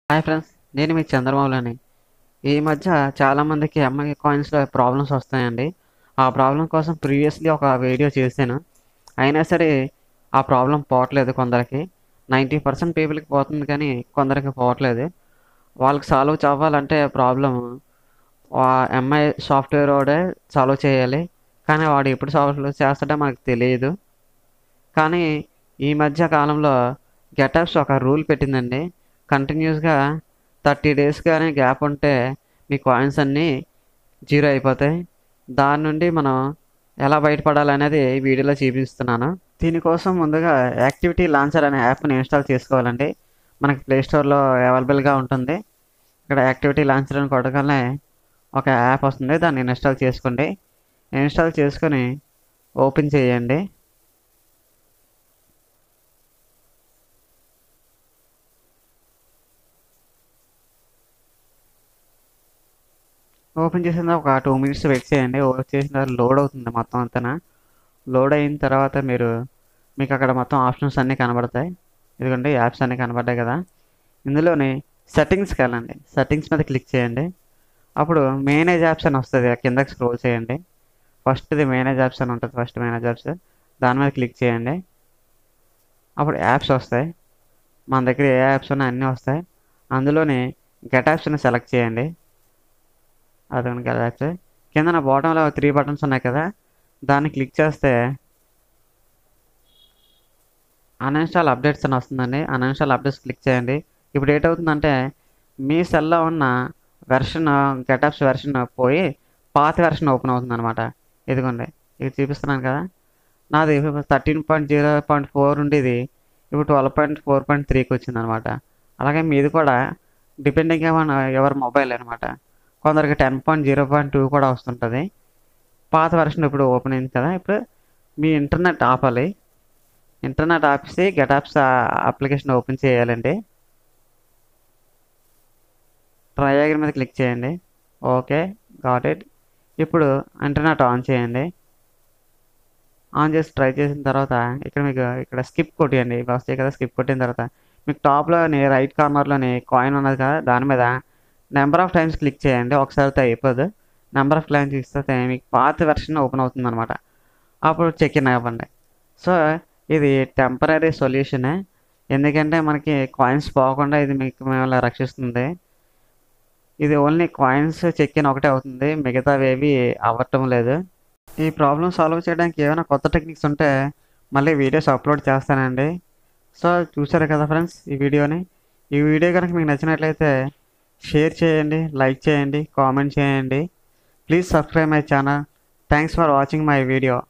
hi friends నేను మీ చంద్రమౌళిని ఈ మధ్య చాలామందికి ఎంఐ కాయిన్స్లో ప్రాబ్లమ్స్ వస్తాయండి ఆ ప్రాబ్లం కోసం ప్రీవియస్లీ ఒక వీడియో చేశాను అయినా సరే ఆ ప్రాబ్లం పోవట్లేదు కొందరికి నైంటీ పర్సెంట్ పీపుల్కి పోతుంది కానీ కొందరికి పోవట్లేదు వాళ్ళకి సాల్వ్ అవ్వాలంటే ప్రాబ్లం ఎంఐ సాఫ్ట్వేర్ వాడే సాల్వ్ చేయాలి కానీ వాడు ఎప్పుడు సాల్వ్ చేస్తాడో మనకు తెలియదు కానీ ఈ మధ్య కాలంలో గెటప్స్ ఒక రూల్ పెట్టిందండి కంటిన్యూస్గా థర్టీ డేస్ కానీ గ్యాప్ ఉంటే మీ కాయిన్స్ అన్నీ జీరో అయిపోతాయి దాని నుండి మనం ఎలా బయటపడాలనేది ఈ వీడియోలో చూపిస్తున్నాను దీనికోసం ముందుగా యాక్టివిటీ లాంచర్ అనే యాప్ని ఇన్స్టాల్ చేసుకోవాలండి మనకి ప్లే స్టోర్లో అవైలబుల్గా ఉంటుంది ఇక్కడ యాక్టివిటీ లాంచర్ అని కొట్టగానే ఒక యాప్ వస్తుంది దాన్ని ఇన్స్టాల్ చేసుకోండి ఇన్స్టాల్ చేసుకొని ఓపెన్ చేయండి ఓపెన్ చేసిన ఒక టూ మినిట్స్ వెయిట్ చేయండి ఓపెన్ చేసిన తర్వాత లోడ్ అవుతుంది మొత్తం అంతా లోడ్ అయిన తర్వాత మీరు మీకు అక్కడ మొత్తం ఆప్షన్స్ అన్నీ కనబడతాయి ఎందుకంటే యాప్స్ అన్నీ కనబడ్డాయి కదా ఇందులోని సెట్టింగ్స్కి వెళ్ళండి సెట్టింగ్స్ మీద క్లిక్ చేయండి అప్పుడు మేనేజ్ యాప్స్ అని వస్తుంది కిందకి స్క్రోల్ చేయండి ఫస్ట్ది మేనేజ్ యాప్స్ అని ఉంటుంది ఫస్ట్ మేనేజ్ యాప్స్ దాని మీద క్లిక్ చేయండి అప్పుడు యాప్స్ వస్తాయి మన దగ్గర ఏ యాప్స్ ఉన్నాయి అన్నీ వస్తాయి అందులోని గెట్ యాప్స్ని సెలెక్ట్ చేయండి అదొక గెట్ యాప్స్ కింద నా బాటంలో త్రీ బటన్స్ ఉన్నాయి కదా దాన్ని క్లిక్ చేస్తే అన్ఇన్స్టాల్ అప్డేట్స్ అని వస్తుందండి అన్ఇన్స్టాల్ అప్డేట్స్ క్లిక్ చేయండి ఇప్పుడు ఏటవుతుందంటే మీ సెల్లో ఉన్న వెర్షన్ గెటప్స్ వెర్షన్ పోయి పాత వెర్షన్ ఓపెన్ అవుతుంది అనమాట ఇదిగోండి ఇది చూపిస్తున్నాను కదా నాది thirteen point zero point four ఉండేది ఇప్పుడు ట్వెల్వ్ పాయింట్ ఫోర్ పాయింట్ త్రీకి వచ్చింది అనమాట అలాగే మీది కూడా డిపెండింగ్ ఆన్ ఎవరి మొబైల్ అనమాట కొందరికి ten point zero point two కూడా వస్తుంటుంది పాత వెర్షన్ ఇప్పుడు ఓపెన్ అయింది కదా ఇప్పుడు మీ ఇంటర్నెట్ ఆపాలి ఇంటర్నెట్ ఆపేసి గెటాప్స్ అప్లికేషన్ ఓపెన్ చేయాలండి ట్రయాగర్ మీద క్లిక్ చేయండి ఓకే గాట్ ఇట్ ఇప్పుడు ఇంటర్నెట్ ఆన్ చేయండి ఆన్ చేసి ట్రై చేసిన తర్వాత ఇక్కడ మీకు ఇక్కడ స్కిప్ కొట్టేయండి వస్తాయి కదా స్కిప్ కొట్టిన తర్వాత మీకు టాప్లోని రైట్ కార్నర్లోని కాయిన్ ఉన్నది కదా దాని మీద నెంబర్ ఆఫ్ టైమ్స్ క్లిక్ చేయండి ఒకసారితో అయిపోదు నెంబర్ ఆఫ్ టైమ్స్ ఇస్తే మీకు పాత వెర్షన్ ఓపెన్ అవుతుంది అనమాట అప్పుడు చెక్ ఇన్ అవ్వండి సో ఇది టెంపరీ సొల్యూషనే ఎందుకంటే మనకి కాయిన్స్ పోకుండా ఇది మీకు మిమ్మల్ని రక్షిస్తుంది ఇది ఓన్లీ కాయిన్స్ చెక్ ఇన్ ఒకటే అవుతుంది మిగతావి ఏవి అవ్వటం లేదు ఈ ప్రాబ్లం సాల్వ్ చేయడానికి ఏమైనా కొత్త టెక్నిక్స్ ఉంటే మళ్ళీ వీడియోస్ అప్లోడ్ చేస్తానండి సో చూసారు కదా ఫ్రెండ్స్ ఈ వీడియోని ఈ వీడియో కనుక మీకు నచ్చినట్లయితే షేర్ చేయండి లైక్ చేయండి కామెంట్ చేయండి please subscribe my channel thanks for watching my video